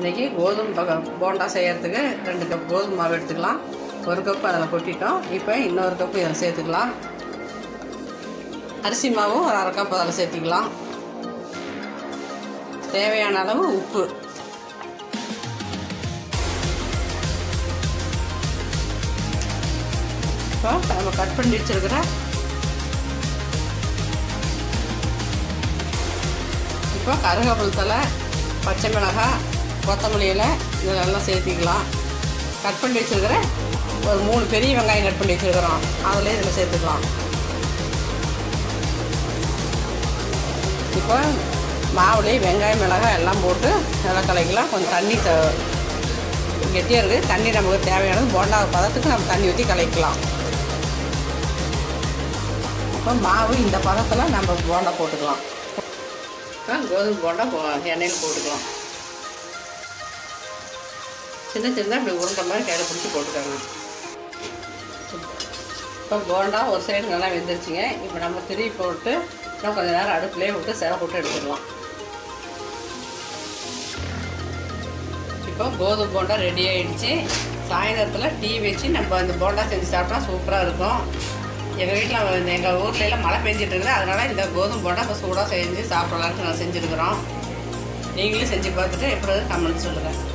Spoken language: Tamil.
இன்றைக்கி கோதுமை பக- போண்டா செய்யறதுக்கு ரெண்டு கப் கோதுமை மாவு எடுத்துக்கலாம் ஒரு கப் அதில் கொட்டிட்டோம் இப்போ இன்னொரு கப்பு இதில் சேர்த்துக்கலாம் அரிசி மாவும் ஒரு அரை கப் அதில் சேர்த்திக்கலாம் தேவையான அளவு உப்பு இப்போ நம்ம கட் பண்ணி வச்சிருக்கிற இப்போ கருவேப்பிலை தலை பச்சை மிளகாய் கொத்தமல்லி இலை இதெல்லாம் சேர்த்திக்கலாம் கட் பண்ணி வச்சுருக்கிற ஒரு மூணு பெரிய வெங்காயம் கட் பண்ணி வச்சுருக்கிறோம் அதில் இதில் சேர்த்துக்கலாம் இப்போ மாவுலேயே வெங்காயம் மிளகாய் எல்லாம் போட்டு நல்லா கலக்கலாம் கொஞ்சம் தண்ணி த கெட்டியாக இருக்குது தண்ணி நமக்கு தேவையானது போண்டா பதத்துக்கு நம்ம தண்ணி ஊற்றி கலக்கலாம் இப்போ மாவு இந்த பதத்தில் நம்ம போண்டா போட்டுக்கலாம் இப்போ கோதுமை போண்டா போ எண்ணெயில் போட்டுக்கலாம் சின்ன சின்ன இப்படி உருண்டை மாதிரி கையில் பிடிச்சி போட்டுக்கோங்க இப்போ போண்டா ஒரு சைடு நல்லா வெந்துருச்சுங்க இப்போ நம்ம திருப்பி போட்டு இன்னும் கொஞ்சம் நேரம் அடுப்புலேயே விட்டு செவ போட்டு எடுத்துடலாம் இப்போ கோதுமை போண்டா ரெடி ஆயிடுச்சு சாயந்தரத்தில் டீ வச்சு நம்ம அந்த போண்டா செஞ்சு சாப்பிட்டா சூப்பராக இருக்கும் எங்கள் வீட்டில் எங்கள் ஊர்ல எல்லாம் மழை பெஞ்சிட்டு இருக்குது அதனால இந்த கோதுமை போண்டா இப்போ சூடாக செஞ்சு சாப்பிடலான்ட்டு நான் செஞ்சுருக்குறோம் நீங்களும் செஞ்சு பார்த்துட்டு எப்படி கமெண்ட் சொல்லுங்கள்